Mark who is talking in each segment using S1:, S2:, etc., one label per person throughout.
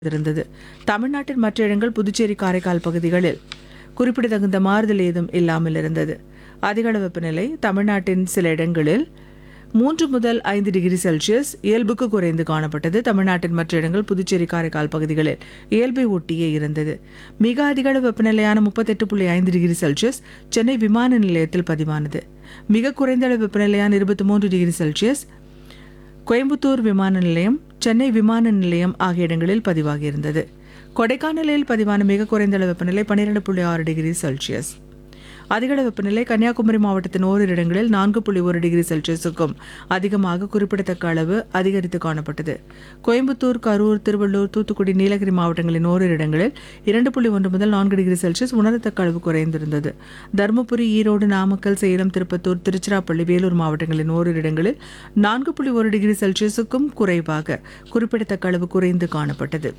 S1: இருந்தது தமிழ்நாட்டின் மற்ற இடங்கள் புதுச்சேரி காரைக்கால் பகுதிகளில் குறிப்பிடத்தகுந்த மாறுதல் ஏதும் இல்லாமல் இருந்தது அதிகள வெப்பநிலை தமிழ்நாட்டின் சில இடங்களில் மூன்று முதல் ஐந்து டிகிரி செல்சியஸ் இயல்புக்கு குறைந்து காணப்பட்டது தமிழ்நாட்டின் மற்ற இடங்கள் புதுச்சேரி காரைக்கால் பகுதிகளில் இயல்பை ஒட்டியே இருந்தது மிக அதிகளவு வெப்பநிலையான முப்பத்தெட்டு புள்ளி ஐந்து டிகிரி செல்சியஸ் சென்னை விமான நிலையத்தில் பதிவானது மிக குறைந்த அளவு வெப்பநிலையான இருபத்தி மூன்று டிகிரி செல்சியஸ் கோயம்புத்தூர் விமான நிலையம் சென்னை விமான நிலையம் ஆகிய இடங்களில் பதிவாகியிருந்தது கொடைக்கானலில் பதிவான மிக குறைந்த அளவு வெப்பநிலை பன்னிரெண்டு புள்ளி ஆறு டிகிரி செல்சியஸ் அதிகளவு வெப்பநிலை கன்னியாகுமரி மாவட்டத்தின் ஓரிரு இடங்களில் நான்கு புள்ளி ஒரு டிகிரி செல்சியஸுக்கும் அதிகமாக குறிப்பிடத்தக்க அளவு அதிகரித்து காணப்பட்டது கோயம்புத்தூர் கரூர் திருவள்ளூர் தூத்துக்குடி நீலகிரி மாவட்டங்களின் ஓரிரு இடங்களில் இரண்டு புள்ளி ஒன்று முதல் நான்கு டிகிரி செல்சியஸ் உணரத்தக்க அளவு குறைந்திருந்தது தருமபுரி ஈரோடு நாமக்கல் சேலம் திருப்பத்தூர் திருச்சிராப்பள்ளி வேலூர் மாவட்டங்களின் ஓரிரு இடங்களில் நான்கு புள்ளி ஒரு டிகிரி செல்சியஸுக்கும் குறைவாக குறிப்பிடத்தக்க அளவு குறைந்து காணப்பட்டது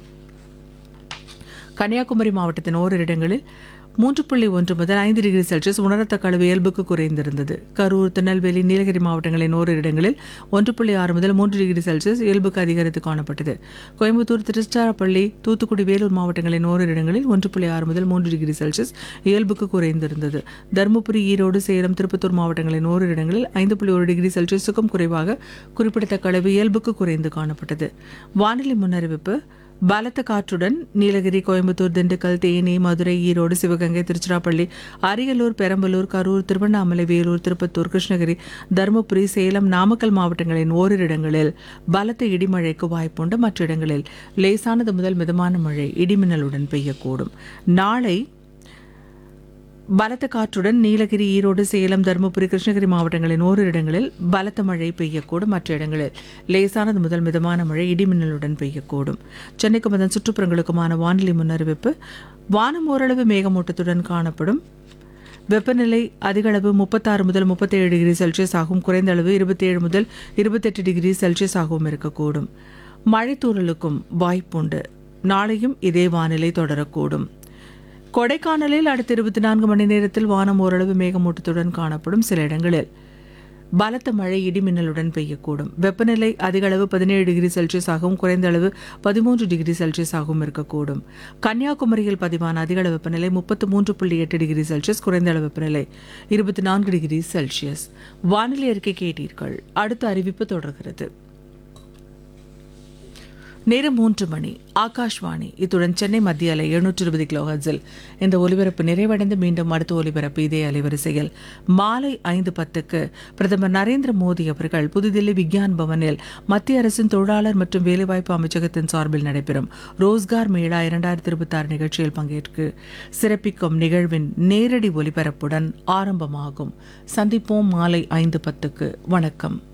S1: கன்னியாகுமரி மாவட்டத்தின் ஓரிரு இடங்களில் மூன்று புள்ளி ஒன்று முதல் ஐந்து டிகிரி செல்சியஸ் உணரத்தக்க அளவு இயல்புக்கு குறைந்திருந்தது கரூர் திருநெல்வேலி நீலகிரி மாவட்டங்களின் ஓரிரு இடங்களில் ஒன்று புள்ளி ஆறு முதல் மூன்று டிகிரி செல்சியஸ் இயல்புக்கு அதிகரித்து காணப்பட்டது கோயம்புத்தூர் திருச்சிராப்பள்ளி தூத்துக்குடி வேலூர் மாவட்டங்களின் ஓரிரு இடங்களில் ஒன்று புள்ளி ஆறு முதல் மூன்று டிகிரி செல்சியஸ் இயல்புக்கு குறைந்திருந்தது தருமபுரி ஈரோடு சேலம் திருப்பத்தூர் மாவட்டங்களின் ஓரிரு இடங்களில் ஐந்து புள்ளி ஒரு டிகிரி செல்சியஸுக்கும் குறைவாக குறிப்பிடத்தக்க அளவு இயல்புக்கு குறைந்து காணப்பட்டது வானிலை முன்னறிவிப்பு பலத்த காற்றுடன் நீலகிரி கோயம்புத்தூர் திண்டுக்கல் தேனி மதுரை ஈரோடு சிவகங்கை திருச்சிராப்பள்ளி அரியலூர் பெரம்பலூர் கரூர் திருவண்ணாமலை வேலூர் திருப்பத்தூர் கிருஷ்ணகிரி தருமபுரி சேலம் நாமக்கல் மாவட்டங்களின் ஓரிரு இடங்களில் பலத்த இடிமழைக்கு வாய்ப்புண்டு மற்ற இடங்களில் லேசானது முதல் மிதமான மழை இடிமின்னலுடன் பெய்யக்கூடும் நாளை பலத்த காற்றுடன் நீலகிரி ஈரோடு சேலம் தருமபுரி கிருஷ்ணகிரி மாவட்டங்களின் ஓரிரு இடங்களில் பலத்த மழை பெய்யக்கூடும் மற்ற இடங்களில் லேசானது முதல் மிதமான மழை இடிமின்னலுடன் பெய்யக்கூடும் சென்னைக்கும் அதன் சுற்றுப்புறங்களுக்குமான வானிலை முன்னறிவிப்பு வானம் ஓரளவு மேகமூட்டத்துடன் காணப்படும் வெப்பநிலை அதிகளவு முப்பத்தாறு முதல் முப்பத்தேழு டிகிரி செல்சியஸ் ஆகும் குறைந்த அளவு இருபத்தேழு முதல் இருபத்தெட்டு டிகிரி செல்சியஸ் ஆகவும் இருக்கக்கூடும் மழைத்தூறலுக்கும் வாய்ப்புண்டு நாளையும் இதே வானிலை தொடரக்கூடும் கொடைக்கானலில் அடுத்த இருபத்தி நான்கு மணி நேரத்தில் வானம் ஓரளவு மேகமூட்டத்துடன் காணப்படும் சில இடங்களில் பலத்த மழை இடிமின்னலுடன் பெய்யக்கூடும் வெப்பநிலை அதிக அளவு பதினேழு டிகிரி செல்சியஸ் ஆகவும் குறைந்த அளவு பதிமூன்று டிகிரி செல்சியஸ் ஆகவும் இருக்கக்கூடும் கன்னியாகுமரியில் பதிவான அதிக அளவு வெப்பநிலை முப்பத்து மூன்று புள்ளி எட்டு டிகிரி செல்சியஸ் குறைந்த அளவு வெப்பநிலை இருபத்தி நான்கு டிகிரி செல்சியஸ் வானிலை அறிக்கை கேட்டீர்கள் அடுத்த அறிவிப்பு தொடர்கிறது நேரம் மூன்று மணி ஆகாஷ்வாணி இத்துடன் சென்னை மத்திய அலை எழுநூற்று இருபது கிலோ ஹர்ட்ஸில் இந்த ஒலிபரப்பு நிறைவடைந்து மீண்டும் அடுத்த ஒலிபரப்பு இதே அலைவரிசையில் மாலை ஐந்து பத்துக்கு பிரதமர் நரேந்திர மோடி அவர்கள் புதுதில்லி விக்யான் பவனில் மத்திய அரசின் தொழிலாளர் மற்றும் வேலைவாய்ப்பு அமைச்சகத்தின் சார்பில் நடைபெறும் ரோஸ்கார் மேளா இரண்டாயிரத்தி இருபத்தி ஆறு நிகழ்ச்சியில் பங்கேற்று சிறப்பிக்கும் நிகழ்வின் நேரடி ஒலிபரப்புடன் ஆரம்பமாகும் சந்திப்போம் மாலை ஐந்து பத்துக்கு வணக்கம்